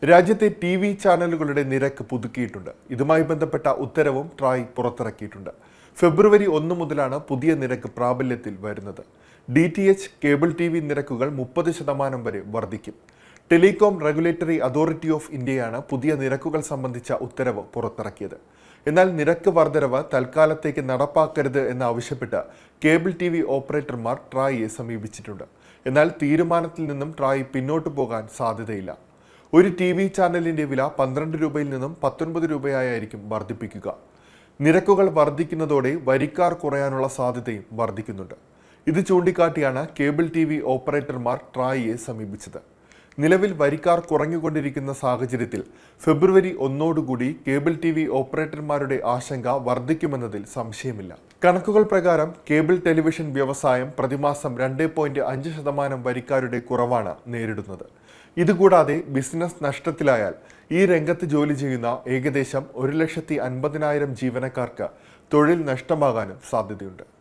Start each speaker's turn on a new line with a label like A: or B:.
A: രാജ്യത്തെ T V ചാനലുകളുടെ നിരക്ക് പുതുക്കിയിട്ടുണ്ട് ഇതുമായി ബന്ധപ്പെട്ട ഉത്തരവും ട്രായ് പുറത്തിറക്കിയിട്ടുണ്ട് ഫെബ്രുവരി ഒന്ന് മുതലാണ് പുതിയ നിരക്ക് പ്രാബല്യത്തിൽ വരുന്നത് D T H cable T V നിരക്കുകൾ മുപ്പത് ശതമാനം വരെ വർദ്ധിക്കും ടെലികോം റെഗുലേറ്ററി അതോറിറ്റി ഓഫ് ഇന്ത്യയാണ് പുതിയ നിരക്കുകൾ സംബന്ധിച്ച ഉത്തരവ് പുറത്തിറക്കിയത് എന്നാൽ നിരക്ക് വർധനവ് തൽക്കാലത്തേക്ക് നടപ്പാക്കരുത് എന്നാവശ്യപ്പെട്ട് കേബിൾ ടി വി ഓപ്പറേറ്റർമാർ ട്രായിയെ സമീപിച്ചിട്ടുണ്ട് എന്നാൽ തീരുമാനത്തിൽ നിന്നും ട്രായ് പിന്നോട്ടു പോകാൻ സാധ്യതയില്ല ഒരു ടി വി ചാനലിന്റെ വില പന്ത്രണ്ട് രൂപയിൽ നിന്നും പത്തൊൻപത് രൂപയായിരിക്കും വർദ്ധിപ്പിക്കുക നിരക്കുകൾ വർദ്ധിക്കുന്നതോടെ വരിക്കാർ കുറയാനുള്ള സാധ്യതയും വർദ്ധിക്കുന്നുണ്ട് ഇത് ചൂണ്ടിക്കാട്ടിയാണ് കേബിൾ ടി വി ഓപ്പറേറ്റർമാർ ട്രായിയെ സമീപിച്ചത് നിലവിൽ വരിക്കാർ കുറഞ്ഞുകൊണ്ടിരിക്കുന്ന സാഹചര്യത്തിൽ ഫെബ്രുവരി ഒന്നോടുകൂടി കേബിൾ ടി വി ഓപ്പറേറ്റർമാരുടെ ആശങ്ക വർദ്ധിക്കുമെന്നതിൽ സംശയമില്ല കണക്കുകൾ പ്രകാരം കേബിൾ ടെലിവിഷൻ വ്യവസായം പ്രതിമാസം രണ്ട് പോയിന്റ് അഞ്ച് ശതമാനം വരിക്കാരുടെ കുറവാണ് നേരിടുന്നത് ഇതുകൂടാതെ ബിസിനസ് നഷ്ടത്തിലായാൽ ഈ രംഗത്ത് ജോലി ചെയ്യുന്ന ഏകദേശം ഒരു ലക്ഷത്തി അൻപതിനായിരം ജീവനക്കാർക്ക് തൊഴിൽ നഷ്ടമാകാനും സാധ്യതയുണ്ട്